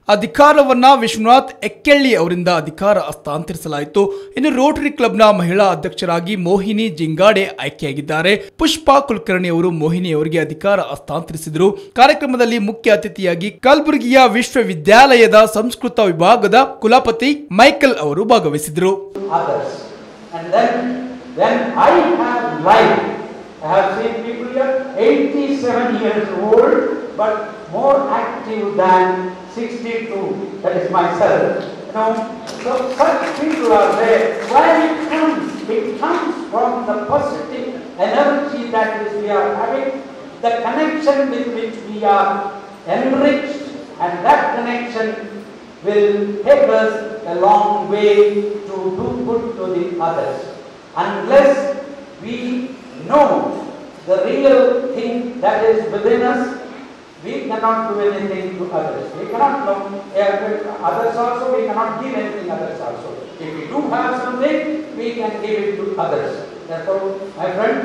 ಅಧಿಕಾರವನ್ನ ವಿಶ್ವನಾಥ್ ಎಕ್ಕೆಳ್ಳಿ ಅವರಿಂದ ಅಧಿಕಾರ ಹಸ್ತಾಂತರಿಸಲಾಯಿತು ಇನ್ನು ರೋಟರಿ ಕ್ಲಬ್ನ ಮಹಿಳಾ ಅಧ್ಯಕ್ಷರಾಗಿ ಮೋಹಿನಿ ಜಿಂಗಾಡೆ ಆಯ್ಕೆಯಾಗಿದ್ದಾರೆ ಪುಷ್ಪಾ ಕುಲಕರ್ಣಿ ಅವರು ಮೋಹಿನಿ ಅವರಿಗೆ ಅಧಿಕಾರ ಹಸ್ತಾಂತರಿಸಿದರು ಕಾರ್ಯಕ್ರಮದಲ್ಲಿ ಮುಖ್ಯ ಅತಿಥಿಯಾಗಿ ಕಲಬುರಗಿಯ ವಿಶ್ವವಿದ್ಯಾಲಯದ ಸಂಸ್ಕೃತ ವಿಭಾಗದ ಕುಲಪತಿ ಮೈಕಲ್ ಅವರು ಭಾಗವಹಿಸಿದರು others. And then, when I have life, I have seen people here 87 years old, but more active than 62. That is myself. You know, so such people are there. Where it comes, it comes from the positive energy that is we are having, the connection with which we are enriched, and that connection will take us a long way to do good to the others. Unless we know the real thing that is within us, we cannot do anything to others. We cannot know uh, others also, we cannot give anything others also. If we do have something, we can give it to others. Therefore, my friend,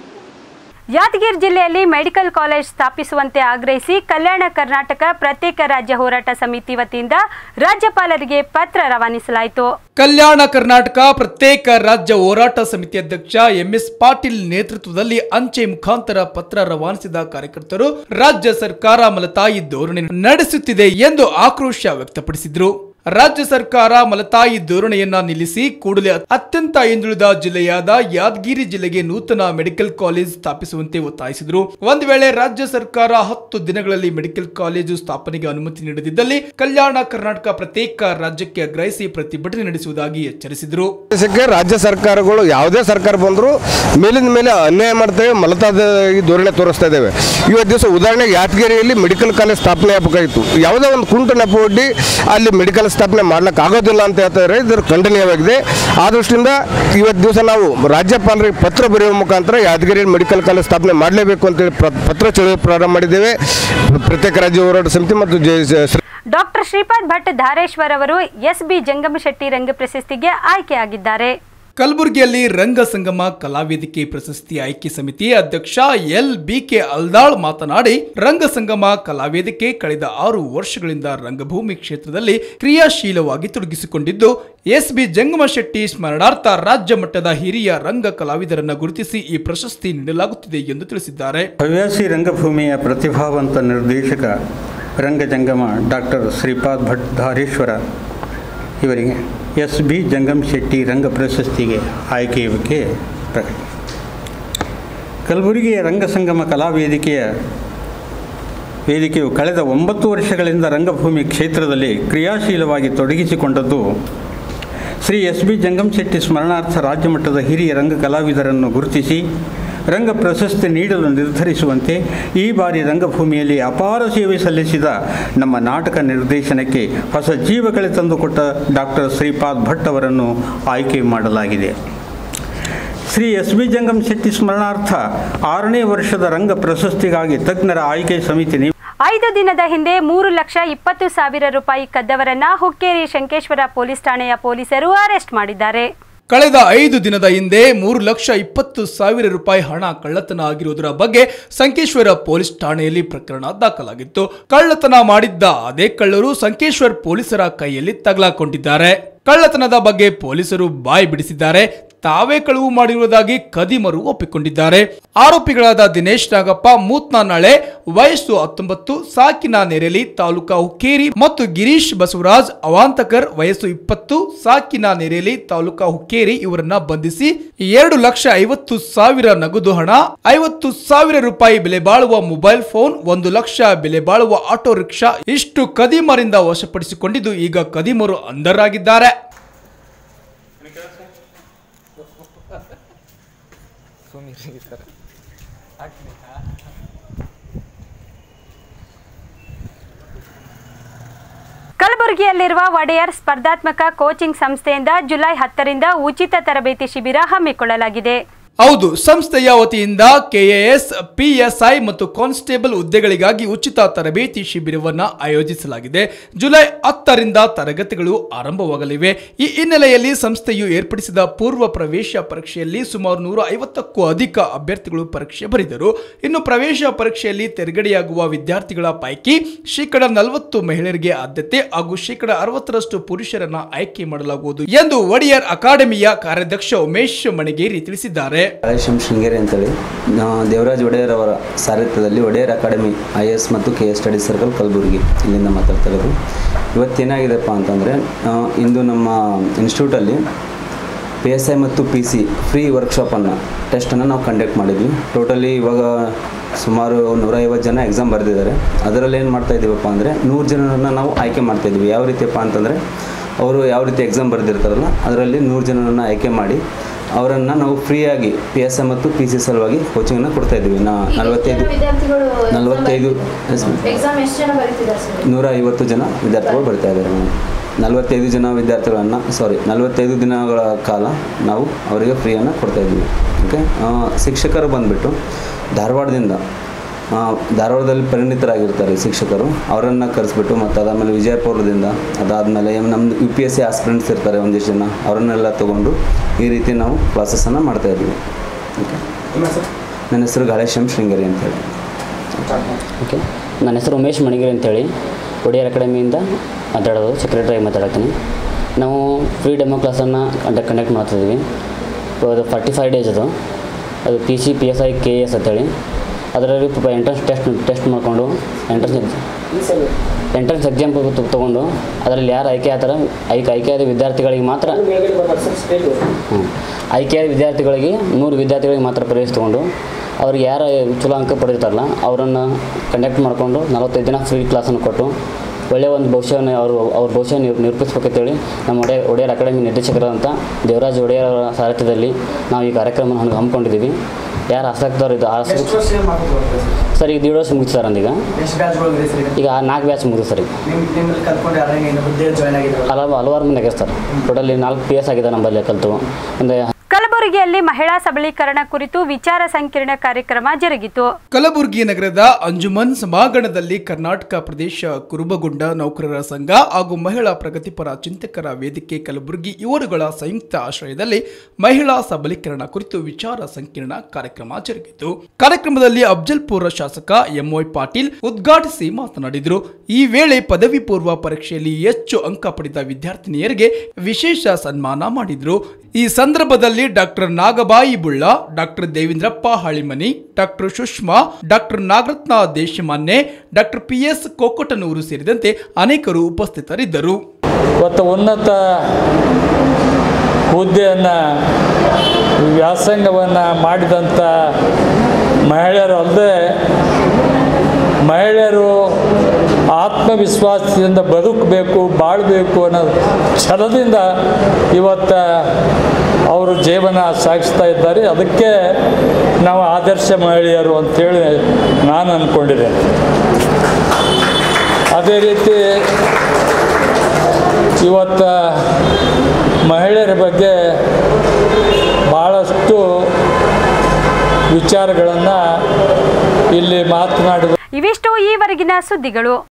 Yadgir ಜಿಲ್ಲೆಯಲ್ಲಿ medical college ಸ್ಥಾಪಿಸುವಂತೆ ಆಗ್ರಹಿಸಿ ಕಲ್ಯಾಣ ಕರ್ನಾಟಕ ಪ್ರತ್ಯೇಕ ರಾಜ್ಯ ಹೋರಾಟ ಸಮಿತಿ ವತಿಯಿಂದ ರಾಜ್ಯಪಾಲರಿಗೆ ಪತ್ರ ರವಾನಿಸಲಾಯಿತು ಕಲ್ಯಾಣ ಕರ್ನಾಟಕ ಪ್ರತ್ಯೇಕ ರಾಜ್ಯ ಹೋರಾಟ ಸಮಿತಿ ಅಧ್ಯಕ್ಷ ಎಂಎಸ್ ಪಾಟೀಲ್ ನೇತೃತ್ವದಲ್ಲಿ ಅಂಚೆ ಮುಖಾಂತರ ಪತ್ರ ರವಾನಿಸಿದ ಕಾರ್ಯಕರ್ತರು ರಾಜ್ಯ ಸರ್ಕಾರ ಮಲತಾಯಿ ಧೋರಣೆ ನಡೆಸುತ್ತಿದೆ ಎಂದು ಆಕ್ರೋಶ ವ್ಯಕ್ತಪಡಿಸಿದರು ರಾಜ್ಯ ಸರ್ಕಾರ ಮಲತಾಯಿ ಧೋರಣೆಯನ್ನ ನಿಲ್ಲಿಸಿ ಕೂಡಲೇ ಅತ್ಯಂತ ಹಿಂದುಳಿದ ಜಿಲ್ಲೆಯಾದ ಯಾದಗಿರಿ ಜಿಲ್ಲೆಗೆ ನೂತನ ಮೆಡಿಕಲ್ ಕಾಲೇಜ್ ಸ್ಥಾಪಿಸುವಂತೆ ಒತ್ತಾಯಿಸಿದರು ಒಂದು ವೇಳೆ ರಾಜ್ಯ ಸರ್ಕಾರ ಹತ್ತು ದಿನಗಳಲ್ಲಿ ಮೆಡಿಕಲ್ ಕಾಲೇಜು ಸ್ಥಾಪನೆಗೆ ಅನುಮತಿ ನೀಡದಿದ್ದಲ್ಲಿ ಕಲ್ಯಾಣ ಕರ್ನಾಟಕ ಪ್ರತ್ಯೇಕ ರಾಜ್ಯಕ್ಕೆ ಆಗ್ರಹಿಸಿ ಪ್ರತಿಭಟನೆ ನಡೆಸುವುದಾಗಿ ಎಚ್ಚರಿಸಿದರು ದೇಶಕ್ಕೆ ರಾಜ್ಯ ಸರ್ಕಾರಗಳು ಯಾವುದೇ ಸರ್ಕಾರ ಬಂದರೂ ಮೇಲಿಂದ ಮೇಲೆ ಅನ್ಯಾಯ ಮಾಡ್ತೇವೆ ಮಲತಾದ ಈ ಧೋರಣೆ ತೋರಿಸ್ತಾ ಇದ್ದೇವೆ ಇವತ್ತು ದಿವಸ ಉದಾಹರಣೆಗೆ ಯಾದಗಿರಿಯಲ್ಲಿ ಮೆಡಿಕಲ್ ಕಾಲೇಜ್ ಸ್ಥಾಪನೆ ಆಗಬೇಕಾಗಿತ್ತು ಯಾವುದೋ ಒಂದು ಕುಂಟು ನೆಪ ಒಡ್ಡಿ ಅಲ್ಲಿ ಮೆಡಿಕಲ್ ಸ್ಥಾಪನೆ ಮಾಡ್ಲಿಕ್ಕೆ ಆಗೋದಿಲ್ಲ ಅಂತ ಹೇಳ್ತಾರೆ ಇದರ ಖಂಡನೀಯವಾಗಿದೆ ಆ ದೃಷ್ಟಿಯಿಂದ ಇವತ್ತು ದಿವಸ ನಾವು ರಾಜ್ಯಪಾಲರಿಗೆ ಪತ್ರ ಬರೆಯುವ ಮುಖಾಂತರ ಯಾದಗಿರಿಯಲ್ಲಿ ಮೆಡಿಕಲ್ ಕಾಲೇಜ್ ಸ್ಥಾಪನೆ ಮಾಡಲೇಬೇಕು ಅಂತೇಳಿ ಪ್ರ- ಪತ್ರ ಚಳುವಳಿ ಪ್ರಾರಂಭ ಮಾಡಿದ್ದೇವೆ ಪ್ರತ್ಯೇಕ ರಾಜ್ಯ ಹೋರಾಟ ಸಮಿತಿ ಮತ್ತು ಜೆ- ಜೆ- ಡಾಕ್ಟರ್ ಶ್ರೀಪಾದ್ ಭಟ್ ಧಾರೇಶ್ವರ್ ಅವರು ಎಸ್ ಬಿ ಜಂಗಮಶೆಟ್ಟಿ ರಂಗ ಪ್ರಶಸ್ತಿಗೆ ಆಯ್ಕೆಯಾಗಿದ್ದಾರೆ ಕಲಬುರಗಿಯಲ್ಲಿ ರಂಗ ಸಂಗಮ ಕಲಾವೇದಿಕೆ ಪ್ರಶಸ್ತಿ ಆಯ್ಕೆ ಸಮಿತಿ ಅಧ್ಯಕ್ಷ ಎಲ್ ಬಿ ಕೆ ಅಲ್ದಾಳ್ ಮಾತನಾಡಿ ರಂಗ ಸಂಗಮ ಕಲಾವೇದಿಕೆ ಕಳೆದ ಆರು ವರ್ಷಗಳಿಂದ ರಂಗಭೂಮಿ ಕ್ಷೇತ್ರದಲ್ಲಿ ಕ್ರಿಯಾಶೀಲವಾಗಿ ತೊಡಗಿಸಿಕೊಂಡಿದ್ದು ಎಸ್ ಬಿ ಜಂಗಮಶೆಟ್ಟಿ ಸ್ಮರಣಾರ್ಥ ರಾಜ್ಯ ಮಟ್ಟದ ಹಿರಿಯ ರಂಗ ಕಲಾವಿದರನ್ನ ಗುರುತಿಸಿ ಈ ಪ್ರಶಸ್ತಿ ನೀಡಲಾಗುತ್ತಿದೆ ಎಂದು ತಿಳಿಸಿದ್ದಾರೆ ಹವ್ಯಾಸಿ ರಂಗಭೂಮಿಯ ಪ್ರತಿಭಾವಂತ ನಿರ್ದೇಶಕ ರಂಗಜಂಗಮ ಡಾಕ್ಟರ್ ಶ್ರೀಪಾದ್ ಭಟ್ ಧಾರೇಶ್ವರ ಇವರಿಗೆ ಎಸ್ ಬಿ ಜಂಗಮ್ ಶೆಟ್ಟಿ ರಂಗ ಪ್ರಶಸ್ತಿಗೆ ಆಯ್ಕೆಯ ಬಗ್ಗೆ ಪ್ರಕಟ ಕಲಬುರಗಿಯ ರಂಗಸಂಗಮ ಕಲಾವೇದಿಕೆಯ ವೇದಿಕೆಯು ಕಳೆದ ಒಂಬತ್ತು ವರ್ಷಗಳಿಂದ ರಂಗಭೂಮಿ ಕ್ಷೇತ್ರದಲ್ಲಿ ಕ್ರಿಯಾಶೀಲವಾಗಿ ತೊಡಗಿಸಿಕೊಂಡದ್ದು ಶ್ರೀ ಎಸ್ ಬಿ ಜಂಗಮಶೆಟ್ಟಿ ಸ್ಮರಣಾರ್ಥ ರಾಜ್ಯ ಮಟ್ಟದ ಹಿರಿಯ ರಂಗ ಕಲಾವಿದರನ್ನು ಗುರುತಿಸಿ ರಂಗ ಪ್ರಶಸ್ತಿ ನೀಡಲು ನಿರ್ಧರಿಸುವಂತೆ ಈ ಬಾರಿ ರಂಗಭೂಮಿಯಲ್ಲಿ ಅಪಾರ ಸೇವೆ ಸಲ್ಲಿಸಿದ ನಮ್ಮ ನಾಟಕ ನಿರ್ದೇಶನಕ್ಕೆ ಹೊಸ ಜೀವಕಳೆ ತಂದುಕೊಟ್ಟ ಡಾಕ್ಟರ್ ಶ್ರೀಪಾದ್ ಭಟ್ ಅವರನ್ನು ಆಯ್ಕೆ ಮಾಡಲಾಗಿದೆ ಶ್ರೀ ಎಸ್ ಬಿ ಜಂಗಮ್ ಶೆಟ್ಟಿ ಸ್ಮರಣಾರ್ಥ ಆರನೇ ವರ್ಷದ ರಂಗ ಪ್ರಶಸ್ತಿಗಾಗಿ ತಜ್ಞರ ಆಯ್ಕೆ ಸಮಿತಿ ನೇಮ- ಐದು ದಿನದ ಹಿಂದೆ ಮೂರು ಲಕ್ಷ ಇಪ್ಪತ್ತು ಸಾವಿರ ರೂಪಾಯಿ ಕದ್ದವರನ್ನ ಹುಕ್ಕೇರಿ ಶಂಕೇಶ್ವರ ಪೊಲೀಸ್ ಠಾಣೆಯ ಪೊಲೀಸರು ಅರೆಸ್ಟ್ ಮಾಡಿದ್ದಾರೆ ಕಳೆದ ಐದು ದಿನದ ಹಿಂದೆ ಮೂರು ಲಕ್ಷ ಇಪ್ಪತ್ತು ಸಾವಿರ ರೂಪಾಯಿ ಹಣ ಕಳ್ಳತನ ಆಗಿರುವುದರ ಬಗ್ಗೆ ಸಂಕೇಶ್ವರ ಪೊಲೀಸ್ ಠಾಣೆಯಲ್ಲಿ ಪ್ರಕರಣ ದಾಖಲಾಗಿತ್ತು ಕಳ್ಳತನ ಮಾಡಿದ್ದ ಅದೇ ಕಳ್ಳರು ಸಂಕೇಶ್ವರ್ ಪೊಲೀಸರ ಕೈಯಲ್ಲಿ ತಗಲಾಕೊಂಡಿದ್ದಾರೆ ಕಳ್ಳತನದ ಬಗ್ಗೆ ಪೊಲೀಸರು ಬಾಯಿ ಬಿಡಿಸಿದ್ದಾರೆ ತಾವೇ ಕಳುವು ಮಾಡಿರುವುದಾಗಿ ಕದಿಮರು ಒಪ್ಪಿಕೊಂಡಿದ್ದಾರೆ ಆರೋಪಿಗಳಾದ ದಿನೇಶ್ ನಾಗಪ್ಪ ಮೂತ್ನಾನಾಳೆ ವಯಸ್ಸು ಹತ್ತೊಂಬತ್ತು ಸಾಕಿನ ನೆರೆಲಿ ತಾಲೂಕಾ ಹುಕ್ಕೇರಿ ಮತ್ತು ಗಿರೀಶ್ ಬಸವರಾಜ್ ಅವಾಂತಕರ್ ವಯಸ್ಸು ಇಪ್ಪತ್ತು ಸಾಕಿನ ನೆರೆಲಿ ತಾಲೂಕಾ ಹುಕ್ಕೇರಿ ಇವರನ್ನ ಬಂಧಿಸಿ ಎರಡು ಲಕ್ಷ ಐವತ್ತು ಸಾವಿರ ನಗದು ಹಣ ಐವತ್ತು ಸಾವಿರ ರೂಪಾಯಿ ಬೆಲೆ ಬಾಳುವ ಮೊಬೈಲ್ ಫೋನ್ ಒಂದು ಲಕ್ಷ ಬೆಲೆ ಬಾಳುವ ಆಟೋ ರಿಕ್ಷಾ ಇಷ್ಟು ಕದಿಮರಿಂದ ವಶಪಡಿಸಿಕೊಂಡಿದ್ದು ಈಗ ಕದಿಮರು ಅಂಧರಾಗಿದ್ದಾರೆ ಕಲಬುರಗಿಯಲ್ಲಿರುವ ಒಡೆಯರ್ ಸ್ಪರ್ಧಾತ್ಮಕ ಕೋಚಿಂಗ್ ಸಂಸ್ಥೆಯಿಂದ ಜುಲೈ ಹತ್ತರಿಂದ ಉಚಿತ ತರಬೇತಿ ಶಿಬಿರ ಹಮ್ಮಿಕೊಳ್ಳಲಾಗಿದೆ ಹೌದು ಸಂಸ್ಥೆಯ ವತಿಯಿಂದ ಕೆಎಎಸ್ ಪಿಎಸ್ಐ ಮತ್ತು ಕಾನ್ಸ್ಟೇಬಲ್ ಹುದ್ದೆಗಳಿಗಾಗಿ ಉಚಿತ ತರಬೇತಿ ಶಿಬಿರವನ್ನ ಆಯೋಜಿಸಲಾಗಿದೆ ಜುಲೈ ಹತ್ತರಿಂದ ತರಗತಿಗಳು ಆರಂಭವಾಗಲಿವೆ ಈ ಹಿನ್ನೆಲೆಯಲ್ಲಿ ಸಂಸ್ಥೆಯು ಏರ್ಪಡಿಸಿದ ಪೂರ್ವ ಪ್ರವೇಶ ಪರೀಕ್ಷೆಯಲ್ಲಿ ಸುಮಾರು ನೂರ ಐವತ್ತಕ್ಕೂ ಅಧಿಕ ಅಭ್ಯರ್ಥಿಗಳು ಪರೀಕ್ಷೆ ಬರೆದರು ಇನ್ನು ಪ್ರವೇಶ ಪರೀಕ್ಷೆಯಲ್ಲಿ ತೆರಗಡೆಯಾಗುವ ವಿದ್ಯಾರ್ಥಿಗಳ ಪೈಕಿ ಶೇಕಡ ನಲವತ್ತು ಮಹಿಳೆಯರಿಗೆ ಆದ್ಯತೆ ಹಾಗೂ ಶೇಕಡ ಅರವತ್ತರಷ್ಟು ಪುರುಷರನ್ನ ಆಯ್ಕೆ ಮಾಡಲಾಗುವುದು ಎಂದು ಒಡಿಯರ್ ಅಕಾಡೆಮಿಯ ಕಾರ್ಯಾಧ್ಯಕ್ಷ ಉಮೇಶ್ ಮಣಿಗೇರಿ ತಿಳಿಸಿದ್ದಾರೆ ಕಾಳೇಶಂ ಶೃಂಗೇರಿ ಅಂತೇಳಿ ನಾ ದೇವರಾಜ್ ಒಡೆಯರ್ ಅವರ ಸಾರಥ್ಯದಲ್ಲಿ ಒಡೆಯರ್ ಅಕಾಡೆಮಿ ಐ ಎಸ್ ಮತ್ತು K S study circle Kalaburagi ಇಲ್ಲಿಂದ ಮಾತಾಡ್ತಾ ಇರೋದು ಇವತ್ತೇನಾಗಿದೆಪ್ಪ ಅಂತಂದರೆ ಇಂದು ನಮ್ಮ ಇನ್ಸ್ಟಿಟ್ಯೂಟಲ್ಲಿ ಪಿ ಎಸ್ ಐ ಮತ್ತು ಪಿ ಸಿ ಫ್ರೀ ವರ್ಕ್ಶಾಪನ್ನು ಟೆಸ್ಟನ್ನು ನಾವು ಕಂಡಕ್ಟ್ ಮಾಡಿದ್ವಿ ಟೋಟಲಿ ಇವಾಗ ಸುಮಾರು ನೂರೈವತ್ತು ಜನ ಎಕ್ಸಾಮ್ ಬರೆದಿದ್ದಾರೆ ಅದರಲ್ಲಿ ಏನು ಮಾಡ್ತಾ ಇದ್ದೀವಪ್ಪ ಅಂದರೆ ನೂರು ಜನರನ್ನು ನಾವು ಆಯ್ಕೆ ಮಾಡ್ತಾ ಇದ್ವಿ ಯಾವ ರೀತಿಯಪ್ಪ ಅಂತಂದರೆ ಅವರು ಯಾವ ರೀತಿ ಎಕ್ಸಾಮ್ ಬರೆದಿರ್ತಾರಲ್ಲ ಅದರಲ್ಲಿ ನೂರು ಜನರನ್ನು ಆಯ್ಕೆ ಮಾಡಿ ಅವರನ್ನು ನಾವು ಫ್ರೀಯಾಗಿ ಪಿ ಎಸ್ ಎ ಮತ್ತು ಪಿ ಸಿ ಸಲುವಾಗಿ ಕೋಚಿಂಗನ್ನು ಕೊಡ್ತಾ ಇದ್ದೀವಿ ನಾ ನಲವತ್ತೈದು ನಲವತ್ತೈದು yes ma'am. ಎಕ್ಸಾಮ್ ಎಷ್ಟು ಜನ ಬರೀತಿದ್ದಾರೆ ಸರ್ ನೂರ ಐವತ್ತು ಜನ ವಿದ್ಯಾರ್ಥಿಗಳು ಬರ್ತಾ ಇದ್ದಾರೆ ಮೇಡಮ್ ನಲವತ್ತೈದು ಜನ ವಿದ್ಯಾರ್ಥಿಗಳನ್ನು ಸಾರಿ ನಲವತ್ತೈದು ದಿನಗಳ ಕಾಲ ನಾವು ಅವರಿಗೆ ಫ್ರೀಯನ್ನು ಕೊಡ್ತಾ ಇದ್ದೀವಿ ಓಕೆ ಶಿಕ್ಷಕರು ಬಂದುಬಿಟ್ಟು ಧಾರವಾಡದಿಂದ ಆ, ಧಾರವಾಡದಲ್ಲಿ ಪರಿಣಿತರಾಗಿರ್ತಾರೆ ಶಿಕ್ಷಕರು ಅವರನ್ನು ಕರೆಸ್ಬಿಟ್ಟು ಮತ್ತು ಅದಾದಮೇಲೆ ವಿಜಯಪುರದಿಂದ ಅದಾದಮೇಲೆ ನಮ್ಮದು U P S C aspirants ಇರ್ತಾರೆ ಒಂದಿಷ್ಟು ಜನ ಅವರನ್ನೆಲ್ಲ ತೊಗೊಂಡು ಈ ರೀತಿ ನಾವು ಕ್ಲಾಸಸ್ಸನ್ನು ಮಾಡ್ತಾ ಇದ್ದೀವಿ ಓಕೆ ನನ್ನ ಹೆಸರು ಗಾಳೇಶಂ ಶೃಂಗೇರಿ ಅಂತೇಳಿ ಓಕೆ ನನ್ನ ಹೆಸರು ಉಮೇಶ್ ಮಣಿಗಿರಿ ಅಂತೇಳಿ ಒಡಿಯರ್ ಅಕಾಡೆಮಿಯಿಂದ ಮಾತಾಡೋದು ಸೆಕ್ರೆಟರಿ ಮಾತಾಡತ್ತೀನಿ ನಾವು ಫ್ರೀ ಡೆಮೋ ಕ್ಲಾಸನ್ನು ಕಂಡಕ್ಟ್ ಕಂಡಕ್ಟ್ ಮಾಡ್ತಿದ್ವಿ ಅದು ಫಾರ್ಟಿ ಫೈವ್ ಡೇಸ್ ಅದು ಅದು P C P S I K S ಅಂತೇಳಿ ಅದರಲ್ಲಿ ಎಂಟ್ರೆನ್ಸ್ ಟೆಸ್ಟ್ ಟೆಸ್ಟ್ ಮಾಡಿಕೊಂಡು ಎಂಟ್ರೆನ್ಸ್ ಎಂಟ್ರೆನ್ಸ್ ಎಕ್ಸಾಮ್ ತೊಗೊಂಡು ಅದರಲ್ಲಿ ಯಾರು ಆಯ್ಕೆ ಆಗ್ತಾರೆ ಆಯ್ಕೆ ಆಯ್ಕೆಯಾದ ವಿದ್ಯಾರ್ಥಿಗಳಿಗೆ ಮಾತ್ರ ಹ್ಞೂ ಆಯ್ಕೆಯಾದ ವಿದ್ಯಾರ್ಥಿಗಳಿಗೆ ನೂರು ವಿದ್ಯಾರ್ಥಿಗಳಿಗೆ ಮಾತ್ರ ಪ್ರವೇಶ ತೊಗೊಂಡು ಅವ್ರಿಗೆ ಯಾರು ಚಲೋ ಅಂಕ ಪಡೆದಿರ್ತಾರಲ್ಲ ಅವರನ್ನು ಕಂಡಕ್ಟ್ ಮಾಡಿಕೊಂಡು ನಲವತ್ತೈದು ದಿನ ಫ್ರೀ ಕ್ಲಾಸನ್ನು ಕೊಟ್ಟು ಒಳ್ಳೆಯ ಒಂದು ಭವಿಷ್ಯವನ್ನು ಅವರು ಅವ್ರ ಭವಿಷ್ಯ ನಿರ್ ನಿರೂಪಿಸ್ಬೇಕಂತೇಳಿ ನಮ್ಮ ಒಡೆ ಒಡೆಯರ್ ಅಕಾಡೆಮಿ ನಿರ್ದೇಶಕರಾದಂಥ ದೇವರಾಜ್ ಒಡೆಯರ್ ಅವರ ಸಾರಥ್ಯದಲ್ಲಿ ನಾವು ಈ ಕಾರ್ಯಕ್ರಮವನ್ನು ಹಮ್ಮಿ- ಹಮ್ಮಿಕೊಂಡಿದ್ದೀವಿ ಯಾರು ಆಸಕ್ತರು ಇದು ಆಸಕ್ತಿ ಸರ್ ಈಗ ಏಳು ವರ್ಷ ಮುಗಿತು ಸರ್ ಅಂದೀಗ ಈಗ ನಾಲ್ಕು ಬ್ಯಾಚ್ ಮುಗಿದು ಸರ್ ಈಗ ಹಲವು ಹಲವಾರು ಮಂದಿ ಆಗ್ಯಾರ ಸರ್ ಟೋಟಲಿ ನಾಲ್ಕು ಪಿ ಎಸ್ ಆಗಿದೆ ನಮ್ಮಲ್ಲಿ ಕಲಿತು ಒಂದು ಕಲಬುರಗಿಯಲ್ಲಿ ಮಹಿಳಾ ಸಬಲೀಕರಣ ಕುರಿತು ವಿಚಾರ ಸಂಕಿರಣ ಕಾರ್ಯಕ್ರಮ ಜರುಗಿತು ಕಲಬುರಗಿ ನಗರದ ಅಂಜುಮನ್ ಸಭಾಂಗಣದಲ್ಲಿ ಕರ್ನಾಟಕ ಪ್ರದೇಶ ಕುರುಬಗೊಂಡ ನೌಕರರ ಸಂಘ ಹಾಗೂ ಮಹಿಳಾ ಪ್ರಗತಿಪರ ಚಿಂತಕರ ವೇದಿಕೆ ಕಲಬುರಗಿ ಇವರುಗಳ ಸಂಯುಕ್ತ ಆಶ್ರಯದಲ್ಲಿ ಮಹಿಳಾ ಸಬಲೀಕರಣ ಕುರಿತು ವಿಚಾರ ಸಂಕಿರಣ ಕಾರ್ಯಕ್ರಮ ಜರುಗಿತು ಕಾರ್ಯಕ್ರಮದಲ್ಲಿ ಅಫ್ಜಲ್ಪುರ ಶಾಸಕ ಎಂವೈ ಪಾಟೀಲ್ ಉದ್ಘಾಟಿಸಿ ಮಾತನಾಡಿದರು ಈ ವೇಳೆ ಪದವಿ ಪೂರ್ವ ಪರೀಕ್ಷೆಯಲ್ಲಿ ಹೆಚ್ಚು ಅಂಕ ಪಡೆದ ವಿದ್ಯಾರ್ಥಿನಿಯರಿಗೆ ವಿಶೇಷ ಸನ್ಮಾನ ಮಾಡಿದರು ಈ ಸಂದರ್ಭದಲ್ಲಿ doctor Nagabai Bulla doctor Devendrappa Halimani doctor Sushma doctor Nagaratna Deshamanya doctor P S Kokkatanur ಸೇರಿದಂತೆ ಅನೇಕರು ಉಪಸ್ಥಿತರಿದ್ದರು ಇವತ್ತು ಉನ್ನತ ಹುದ್ದೆಯನ್ನು ವ್ಯಾಸಂಗವನ್ನು ಮಾಡಿದಂಥ ಮಹಿಳೆಯರು ಅಲ್ಲದೆ ಮಹಿಳೆಯರು ಆತ್ಮವಿಶ್ವಾಸದಿಂದ ಬದುಕಬೇಕು ಬಾಳಬೇಕು ಅನ್ನೋ ಛಲದಿಂದ ಇವತ್ತು ಅವರು ಜೀವನ ಸಾಗಿಸ್ತಾ ಇದ್ದಾರೆ ಅದಕ್ಕೆ ನಾವು ಆದರ್ಶ ಮಹಿಳೆಯರು ಅಂತೇಳಿ ನಾನು ಅಂದ್ಕೊಂಡಿದ್ದೆ ಅದೇ ರೀತಿ ಇವತ್ತ ಮಹಿಳೆಯರ ಬಗ್ಗೆ ಭಾಳಷ್ಟು ವಿಚಾರಗಳನ್ನು ಇಲ್ಲಿ ಮಾತನಾಡಿದ ಇವಿಷ್ಟು ಈವರೆಗಿನ ಸುದ್ದಿಗಳು